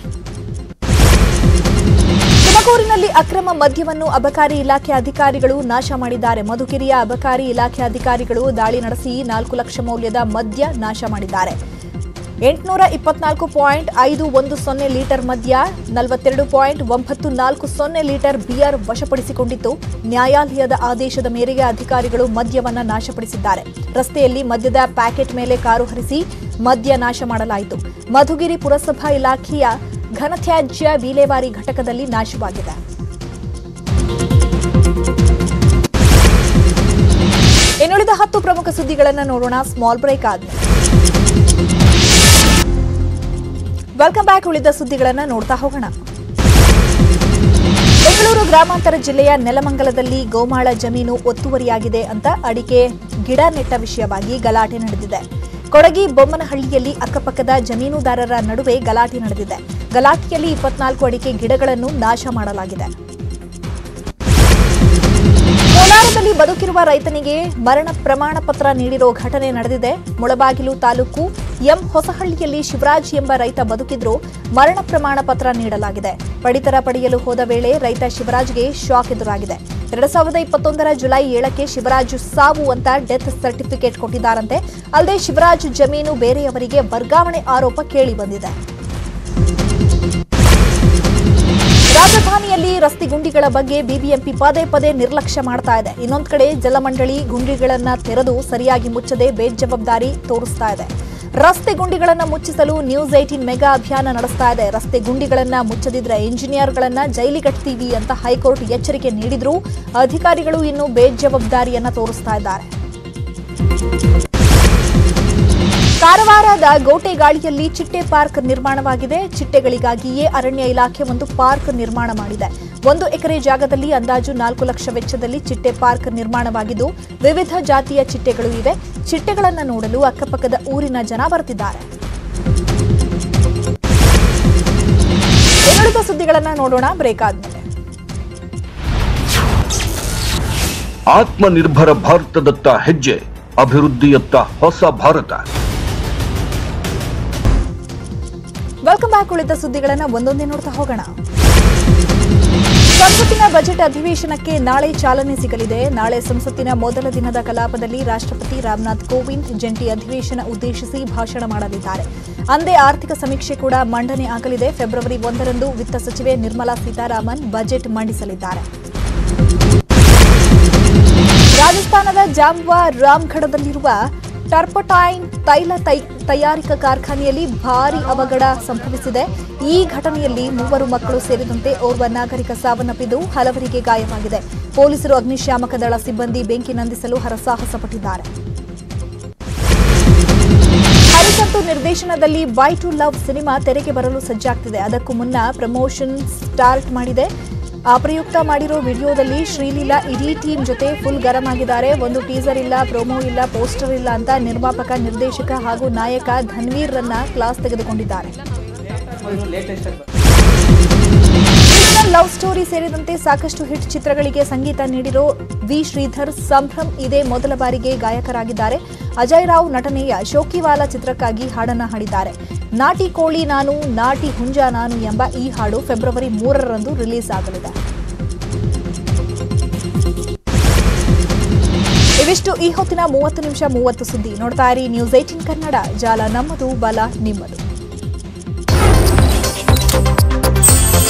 Speaker 1: ತುಮಕೂರಿನಲ್ಲಿ ಅಕ್ರಮ ಮದ್ಯವನ್ನು ಅಬಕಾರಿ ಇಲಾಖೆ ಅಧಿಕಾರಿಗಳು ನಾಶ ಮಾಡಿದ್ದಾರೆ ಮಧುಗಿರಿಯ ಅಬಕಾರಿ ಇಲಾಖೆ ಅಧಿಕಾರಿಗಳು ದಾಳಿ ನಡೆಸಿ ನಾಲ್ಕು ಲಕ್ಷ ಮೌಲ್ಯದ ಮದ್ಯ ನಾಶ ಮಾಡಿದ್ದಾರೆ ಎಂಟುನೂರ ಇಪ್ಪತ್ನಾಲ್ಕು ಪಾಯಿಂಟ್ ಐದು ಒಂದು ಸೊನ್ನೆ ಲೀಟರ್ ಮದ್ಯ ನಲವತ್ತೆರಡು ಪಾಯಿಂಟ್ ಒಂಬತ್ತು ನಾಲ್ಕು ಸೊನ್ನೆ ಲೀಟರ್ ಬಿಯರ್ ವಶಪಡಿಸಿಕೊಂಡಿದ್ದು ನ್ಯಾಯಾಲಯದ ಆದೇಶದ ಮೇರೆಗೆ ಅಧಿಕಾರಿಗಳು ಮದ್ಯವನ್ನ ನಾಶಪಡಿಸಿದ್ದಾರೆ ರಸ್ತೆಯಲ್ಲಿ ಮದ್ಯದ ಪ್ಯಾಕೆಟ್ ಮೇಲೆ ಕಾರು ಹರಿಸಿ ಮದ್ಯ ನಾಶ ಮಾಡಲಾಯಿತು ಮಧುಗಿರಿ ಪುರಸಭಾ ಇಲಾಖೆಯ ಘನತ್ಯಾಜ್ಯ ವಿಲೇವಾರಿ ಘಟಕದಲ್ಲಿ ನಾಶವಾಗಿದೆ ಇನ್ನುಳಿದ ಹತ್ತು ಪ್ರಮುಖ ಸುದ್ದಿಗಳನ್ನು ನೋಡೋಣ ಸ್ಮಾಲ್ ಬ್ರೇಕ್ ಆದ್ಮೇಲೆ ವೆಲ್ಕಮ್ ಬ್ಯಾಕ್ ಉಳಿದ ಸುದ್ದಿಗಳನ್ನ ನೋಡ್ತಾ ಹೋಗೋಣ ಬೆಂಗಳೂರು ಗ್ರಾಮಾಂತರ ಜಿಲ್ಲೆಯ ನೆಲಮಂಗಲದಲ್ಲಿ ಗೋಮಾಳ ಜಮೀನು ಒತ್ತುವರಿಯಾಗಿದೆ ಅಂತ ಅಡಿಕೆ ಗಿಡ ನೆಟ್ಟ ವಿಷಯವಾಗಿ ಗಲಾಟೆ ನಡೆದಿದೆ ಕೊಡಗಿ ಬೊಮ್ಮನಹಳ್ಳಿಯಲ್ಲಿ ಅಕ್ಕಪಕ್ಕದ ಜಮೀನುದಾರರ ನಡುವೆ ಗಲಾಟೆ ನಡೆದಿದೆ ಗಲಾಟೆಯಲ್ಲಿ ಇಪ್ಪತ್ನಾಲ್ಕು ಅಡಿಕೆ ಗಿಡಗಳನ್ನು ನಾಶ ಮಾಡಲಾಗಿದೆ ಕೋಲಾರದಲ್ಲಿ ಬದುಕಿರುವ ರೈತನಿಗೆ ಮರಣ ಪ್ರಮಾಣ ಪತ್ರ ನೀಡಿರೋ ಘಟನೆ ನಡೆದಿದೆ ಮುಳಬಾಗಿಲು ತಾಲೂಕು ಎಂ ಹೊಸಹಳ್ಳಿಯಲ್ಲಿ ಶಿವರಾಜ್ ಎಂಬ ರೈತ ಬದುಕಿದ್ರು ಮರಣ ಪ್ರಮಾಣ ಪತ್ರ ನೀಡಲಾಗಿದೆ ಪಡಿತರ ಪಡೆಯಲು ಹೋದ ವೇಳೆ ರೈತ ಶಿವರಾಜ್ಗೆ ಶಾಕ್ ಎದುರಾಗಿದೆ ಎರಡ್ ಸಾವಿರದ ಇಪ್ಪತ್ತೊಂದರ ಜುಲೈ ಏಳಕ್ಕೆ ಶಿವರಾಜ್ ಸಾವು ಅಂತ ಡೆತ್ ಸರ್ಟಿಫಿಕೇಟ್ ಕೊಟ್ಟಿದ್ದಾರಂತೆ ಅಲ್ಲದೆ ಶಿವರಾಜ್ ಜಮೀನು ಬೇರೆಯವರಿಗೆ ವರ್ಗಾವಣೆ ಆರೋಪ ಕೇಳಿ ಬಂದಿದೆ ರಾಜಧಾನಿಯಲ್ಲಿ ರಸ್ತೆ ಗುಂಡಿಗಳ ಬಗ್ಗೆ ಬಿಬಿಎಂಪಿ ಪದೇ ಪದೇ ನಿರ್ಲಕ್ಷ್ಯ ಮಾಡ್ತಾ ಇದೆ ಇನ್ನೊಂದ್ ಕಡೆ ಜಲಮಂಡಳಿ ಗುಂಡಿಗಳನ್ನ ತೆರೆದು ಸರಿಯಾಗಿ ಮುಚ್ಚದೆ ಬೇಜವಾಬ್ದಾರಿ ತೋರಿಸ್ತಾ ಇದೆ ರಸ್ತೆ ಗುಂಡಿಗಳನ್ನ ಮುಚ್ಚಿಸಲು ನ್ಯೂಸ್ ಏಟೀನ್ ಮೆಗಾ ಅಭಿಯಾನ ನಡೆಸ್ತಾ ಇದೆ ರಸ್ತೆ ಗುಂಡಿಗಳನ್ನ ಮುಚ್ಚದಿದ್ರೆ ಇಂಜಿನಿಯರ್ಗಳನ್ನ ಜೈಲಿಗಟ್ತೀವಿ ಅಂತ ಹೈಕೋರ್ಟ್ ಎಚ್ಚರಿಕೆ ನೀಡಿದ್ರೂ ಅಧಿಕಾರಿಗಳು ಇನ್ನು ಬೇಜವಾಬ್ದಾರಿಯನ್ನ ತೋರಿಸ್ತಾ ಇದ್ದಾರೆ ಕಾರವಾರದ ಗೋಟೆಗಾಳಿಯಲ್ಲಿ ಚಿಟ್ಟೆ ಪಾರ್ಕ್ ನಿರ್ಮಾಣವಾಗಿದೆ ಚಿಟ್ಟೆಗಳಿಗಾಗಿಯೇ ಅರಣ್ಯ ಇಲಾಖೆ ಒಂದು ಪಾರ್ಕ್ ನಿರ್ಮಾಣ ಮಾಡಿದೆ ಒಂದು ಎಕರೆ ಜಾಗದಲ್ಲಿ ಅಂದಾಜು ನಾಲ್ಕು ಲಕ್ಷ ವೆಚ್ಚದಲ್ಲಿ ಚಿಟ್ಟೆ ಪಾರ್ಕ್ ನಿರ್ಮಾಣವಾಗಿದ್ದು ವಿವಿಧ ಜಾತಿಯ ಚಿಟ್ಟೆಗಳು ಇವೆ ಚಿಟ್ಟೆಗಳನ್ನು ನೋಡಲು ಅಕ್ಕಪಕ್ಕದ ಊರಿನ ಜನ ಬರ್ತಿದ್ದಾರೆ ಇನ್ನುಳಿದ ಸುದ್ದಿಗಳನ್ನ ನೋಡೋಣ ಬ್ರೇಕ್ ಆದ್ಮೇಲೆ
Speaker 9: ಆತ್ಮನಿರ್ಭರ ಭಾರತದತ್ತ ಹೆಜ್ಜೆ ಅಭಿವೃದ್ಧಿಯತ್ತ ಹೊಸ ಭಾರತ
Speaker 1: ವೆಲ್ಕಮ್ ಬ್ಯಾಕ್ ಉಳಿದ ಸುದ್ದಿಗಳನ್ನ ಒಂದೊಂದೇ ನೋಡ್ತಾ ಹೋಗೋಣ ಸಂಸತ್ತಿನ ಬಜೆಟ್ ಅಧಿವೇಶನಕ್ಕೆ ನಾಳೆ ಚಾಲನೆ ಸಿಗಲಿದೆ ನಾಳೆ ಸಂಸತ್ತಿನ ಮೊದಲ ದಿನದ ಕಲಾಪದಲ್ಲಿ ರಾಷ್ಟ್ರಪತಿ ರಾಮನಾಥ್ ಕೋವಿಂದ್ ಜಂಟಿ ಅಧಿವೇಶನ ಉದ್ದೇಶಿಸಿ ಭಾಷಣ ಮಾಡಲಿದ್ದಾರೆ ಅಂದೇ ಆರ್ಥಿಕ ಸಮೀಕ್ಷೆ ಕೂಡ ಮಂಡನೆ ಆಗಲಿದೆ ಫೆಬ್ರವರಿ ಒಂದರಂದು ವಿತ್ತ ಸಚಿವೆ ನಿರ್ಮಲಾ ಸೀತಾರಾಮನ್ ಬಜೆಟ್ ಮಂಡಿಸಲಿದ್ದಾರೆ ರಾಜಸ್ಥಾನದ ಜಾಮ್ವಾ ರಾಮ್ಗಢದಲ್ಲಿರುವ ಟರ್ಪಟೈನ್ ತೈಲ ತೈ ತಯಾರಿಕಾ ಕಾರ್ಖಾನೆಯಲ್ಲಿ ಭಾರೀ ಅವಘಡ ಸಂಭವಿಸಿದೆ ಈ ಘಟನೆಯಲ್ಲಿ ಮೂವರು ಮಕ್ಕಳು ಸೇರಿದಂತೆ ಓರ್ವ ನಾಗರಿಕ ಸಾವನ್ನಪ್ಪಿದ್ದು ಹಲವರಿಗೆ ಗಾಯವಾಗಿದೆ ಪೊಲೀಸರು ಅಗ್ನಿಶಾಮಕ ದಳ ಸಿಬ್ಬಂದಿ ಬೆಂಕಿ ನಂದಿಸಲು ಹರಸಾಹಸ ಪಟ್ಟಿದ್ದಾರೆ ಹರಿಸಂತು ನಿರ್ದೇಶನದಲ್ಲಿ ಬೈ ಟು ಲವ್ ಸಿನಿಮಾ ತೆರೆಗೆ ಬರಲು ಸಜ್ಜಾಗ್ತಿದೆ ಅದಕ್ಕೂ ಮುನ್ನ ಪ್ರಮೋಷನ್ ಸ್ಟಾರ್ಟ್ ಮಾಡಿದೆ ಆ ಪ್ರಯುಕ್ತ ಮಾಡಿರೋ ವಿಡಿಯೋದಲ್ಲಿ ಶ್ರೀಲೀಲಾ ಇಡೀ ಟೀಮ್ ಜೊತೆ ಫುಲ್ ಗರಂ ಆಗಿದ್ದಾರೆ ಒಂದು ಟೀಸರ್ ಇಲ್ಲ ಪ್ರೋಮೋ ಇಲ್ಲ ಪೋಸ್ಟರ್ ಇಲ್ಲ ಅಂತ ನಿರ್ಮಾಪಕ ನಿರ್ದೇಶಕ ಹಾಗೂ ನಾಯಕ ಧನ್ವೀರ್ ರನ್ನ ಕ್ಲಾಸ್ ತೆಗೆದುಕೊಂಡಿದ್ದಾರೆ ಕ್ರಿಮಿನಲ್ ಲವ್ ಸ್ಟೋರಿ ಸೇರಿದಂತೆ ಸಾಕಷ್ಟು ಹಿಟ್ ಚಿತ್ರಗಳಿಗೆ ಸಂಗೀತ ನೀಡಿರೋ ವಿ ಶ್ರೀಧರ್ ಸಂಭ್ರಮ್ ಇದೇ ಮೊದಲ ಬಾರಿಗೆ ಗಾಯಕರಾಗಿದ್ದಾರೆ ಅಜಯ್ ರಾವ್ ನಟನೆಯ ಶೋಕಿವಾಲ ಚಿತ್ರಕ್ಕಾಗಿ ಹಾಡನ್ನ ಹಾಡಿದ್ದಾರೆ ನಾಟಿ ಕೋಳಿ ನಾನು ನಾಟಿ ಹುಂಜ ನಾನು ಎಂಬ ಈ ಹಾಡು ಫೆಬ್ರವರಿ ಮೂರರಂದು ರಿಲೀಸ್ ಆಗಲಿದೆ ಇವಿಷ್ಟು ಈ ಹೊತ್ತಿನ ಮೂವತ್ತು ನಿಮಿಷ ಮೂವತ್ತು ಸುದ್ದಿ ನೋಡ್ತಾ ಇರಿ ನ್ಯೂಸ್ ಏಟಿನ್ ಕನ್ನಡ ಜಾಲ ನಮ್ಮದು ಬಲ ನಿಮ್ಮದು